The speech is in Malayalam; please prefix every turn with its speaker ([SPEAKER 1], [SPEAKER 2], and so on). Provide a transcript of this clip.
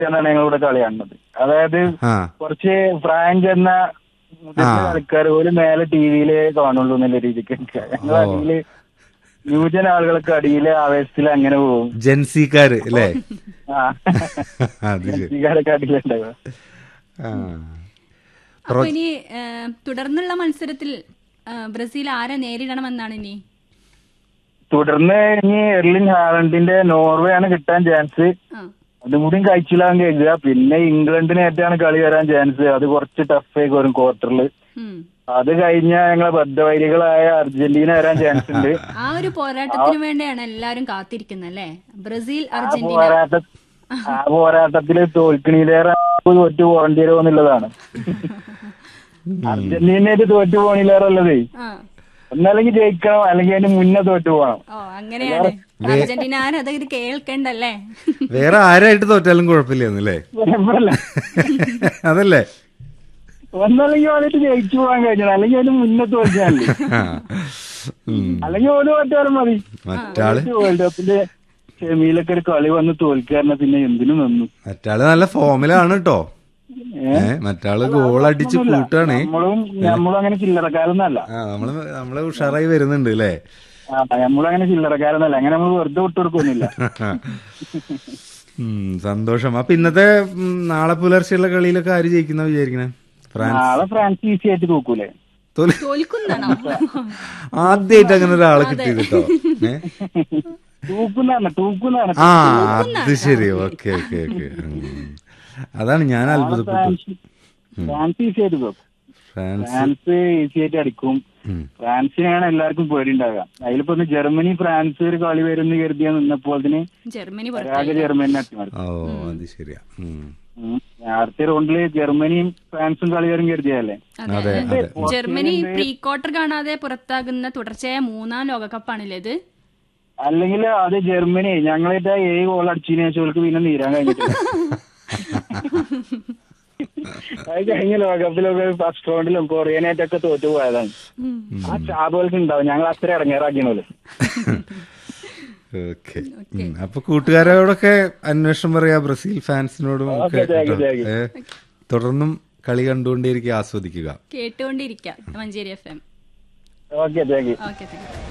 [SPEAKER 1] എന്നാണ് ഞങ്ങളിവിടെ കളി കാണുന്നത് അതായത്
[SPEAKER 2] ആ
[SPEAKER 1] കുറച്ച് പ്രായം ചെന്ന മുതിർന്ന
[SPEAKER 2] ആ.
[SPEAKER 1] കളിക്കാർ പോലും മേലെ ടി വിയിലേ കാണുള്ളൂ എന്നുള്ള രീതിക്ക് ഞങ്ങൾ
[SPEAKER 2] ഓ.
[SPEAKER 1] അടിയില് ന്യൂജൻ ആളുകൾക്ക് അടിയിലെ ആവേശത്തിൽ അങ്ങനെ പോകും
[SPEAKER 2] ജൻസിക്കാര് അല്ലേ
[SPEAKER 1] ആ
[SPEAKER 2] അത് ശരി
[SPEAKER 1] ജൻസിക്കാരൊക്കെ അടിയിലുണ്ടാവുക
[SPEAKER 2] ആ.
[SPEAKER 3] അപ്പൊ ഇനി ഏ, തുടർന്നുള്ള മത്സരത്തിൽ ഏ, ബ്രസീൽ ആരെ നേരിടണമെന്നാണ് ഇനി
[SPEAKER 1] തുടർന്ന് ഇനി എർലിൻ ഹാലൻഡിന്റെ നോർവേ ആണ് കിട്ടാൻ ചാൻസ്
[SPEAKER 3] ആ
[SPEAKER 1] അതും കൂടിയും കഴിച്ചില്ലാൻ കരുതുക പിന്നെ ഇംഗ്ലണ്ടിനായിട്ടാണ് കളി വരാൻ ചാൻസ് അത് കുറച്ച് ടഫ് ആയി വരും ക്വാർട്ടറിൽ
[SPEAKER 3] ഉം.
[SPEAKER 1] അത് കഴിഞ്ഞാൽ ഞങ്ങളെ ബദ്ധവൈരികളായ അർജന്റീന വരാൻ ചാൻസ് ഉണ്ട്
[SPEAKER 3] ആ ഒരു പോരാട്ടത്തിന് വേണ്ടിയാണ് എല്ലാരും കാത്തിരിക്കുന്നത് അല്ലേ ബ്രസീൽ
[SPEAKER 1] ആ
[SPEAKER 3] അർജന്റീന
[SPEAKER 1] പോരാട്ട ആ പോരാട്ടത്തില് തോൽക്കണീലേറെ തോറ്റു പോകേണ്ടി വരുമോ എന്നുള്ളതാണ് അർജന്റീനയായിട്ട് തോറ്റു പോകണില്ലേറെ ഉള്ളതേ
[SPEAKER 3] ആ
[SPEAKER 1] ഒന്നല്ലെങ്കിൽ ജയിക്കണം അല്ലെങ്കിൽ അതിന് മുന്നേ തോറ്റു പോകണം
[SPEAKER 3] ഓ അങ്ങനെയാണ് അർജന്റീന ആരത് കേൾക്കണ്ടല്ലേ
[SPEAKER 2] വേറെ ആരായിട്ട് തോറ്റാലും കുഴപ്പമില്ലെന്നല്ലേ
[SPEAKER 1] കുഴപ്പമില്ല.
[SPEAKER 2] അതല്ലേ
[SPEAKER 1] ഒന്നല്ലെങ്കിൽ വന്നിട്ട് ജയിച്ചു പോകാൻ കഴിഞ്ഞത് അല്ലെങ്കിൽ അതിന് മുന്നേ തോൽക്കാനല്ലേ
[SPEAKER 2] ആ. ഉം.
[SPEAKER 1] അല്ലെങ്കിൽ ഓല് തോറ്റാലും മതി
[SPEAKER 2] മറ്റാള്
[SPEAKER 1] വേൾഡ് കപ്പിന്റെ സെമിയിലൊക്കെ ഒരു കളി വന്ന് തോൽക്കാറിന പിന്നെ എന്തിനു നിന്നു
[SPEAKER 2] മറ്റാള് നല്ല ഫോമിലാണ് കേട്ടോ ഏ മറ്റാള് ഗോൾ അടിച്ച് കൂട്ടാണ്
[SPEAKER 1] നമ്മളും നമ്മളും അങ്ങനെ ചില്ലറക്കാരൊന്നല്ല
[SPEAKER 2] ആ നമ്മള് നമ്മള് ഉഷാറായി വരുന്നുണ്ട് അല്ലേ
[SPEAKER 1] ആ നമ്മളും അങ്ങനെ ചില്ലറക്കാരൊന്നല്ല അങ്ങനെ നമ്മൾ വെറുതെ വിട്ടുകൊടുക്കൊന്നുമില്ല
[SPEAKER 2] ഉം, സന്തോഷം അപ്പൊ ഇന്നത്തെ ഉം, നാളെ പുലർച്ചെയുള്ള കളിയിലൊക്കെ ആര് ജയിക്കുന്ന വിചാരിക്കണേ ഫ്രാൻസ്
[SPEAKER 1] നാളെ ഫ്രാൻസ് ഈസി ആയിട്ട് തൂക്കൂലേ
[SPEAKER 2] തോൽ-
[SPEAKER 3] തോൽക്കുന്നാണോ
[SPEAKER 2] ആദ്യമായിട്ട് അങ്ങനെ ഒരാളെ കിട്ടിയത് കേട്ടോ ഏ
[SPEAKER 1] തൂക്കുന്നാണ് തൂക്കുന്നാണ്
[SPEAKER 2] ആ അത് ശരി ഓക്കെ ഓക്കെ ഓക്കെ അതാണ് ഞാൻ അത്ഭുതപ്പെട്ടു
[SPEAKER 1] ഫ്രാൻസ് ഫ്രാൻസ് ഈസി ആയിട്ട് തൂക്കും
[SPEAKER 2] ഫ്രാൻസ്
[SPEAKER 1] ഫ്രാൻസ് ഈസി ആയിട്ട് അടിക്കും
[SPEAKER 2] ഉം.
[SPEAKER 1] ഫ്രാൻസിനാണ് എല്ലാവർക്കും പേടി ഉണ്ടാവുക അതിലിപ്പോ ഒന്ന് ജർമ്മനി ഫ്രാൻസ് ഒരു കളി വരുമെന്ന് കരുതിയാ നിന്നപ്പോൾ അതിന്
[SPEAKER 3] ജർമ്മനി
[SPEAKER 1] ഒരാകെ
[SPEAKER 3] പുറത്തായി
[SPEAKER 1] ജർമ്മനി അട്ടിമറി
[SPEAKER 2] ഓ അത് ശരിയാ ഉം.
[SPEAKER 1] അടുത്ത റൗണ്ടില് ജർമ്മനിയും ഫ്രാൻസും കളി വരും കരുതിയല്ലേ
[SPEAKER 2] അതെ അതെ
[SPEAKER 3] ജർമ്മനി പ്രീ ക്വാർട്ടർ കാണാതെ പുറത്താകുന്ന തുടർച്ചയായ മൂന്നാം ലോകകപ്പാണല്ലേ ഇത്
[SPEAKER 1] അല്ലെങ്കിൽ അത് ജർമ്മനി ഞങ്ങളായിട്ട് ഏഴ് ഗോൾ അടിച്ചതിന് ശേഷം അവർക്ക് പിന്നെ നീരാൻ കഴിഞ്ഞിട്ടില്ല അത് കഴിഞ്ഞ ലോകകപ്പിലൊക്കെ ഫസ്റ്റ് റൗണ്ടിലും കൊറിയനായിട്ടൊക്കെ തോറ്റു പോയതാണ്
[SPEAKER 3] ഉം.
[SPEAKER 1] ആ ചാബുകൾക്ക് ഉണ്ടാവും ഞങ്ങൾ അത്ര ഇറങ്ങേറാക്കിയണല്ലോ
[SPEAKER 2] ഓക്കെ അപ്പൊ കൂട്ടുകാരോടൊക്കെ അന്വേഷണം പറയാ ബ്രസീൽ ഫാൻസിനോടും ഒക്കെ
[SPEAKER 1] ഓക്കെ, താങ്ക് യു,
[SPEAKER 2] കേട്ടോ.
[SPEAKER 1] Thank you.
[SPEAKER 2] ഏ, തുടർന്നും കളി കണ്ടുകൊണ്ടേയിരിക്കുക ആസ്വദിക്കുക
[SPEAKER 3] കേട്ടുകൊണ്ടിരിക്കാം Manjeri F M
[SPEAKER 1] okay thank you
[SPEAKER 3] okay thank U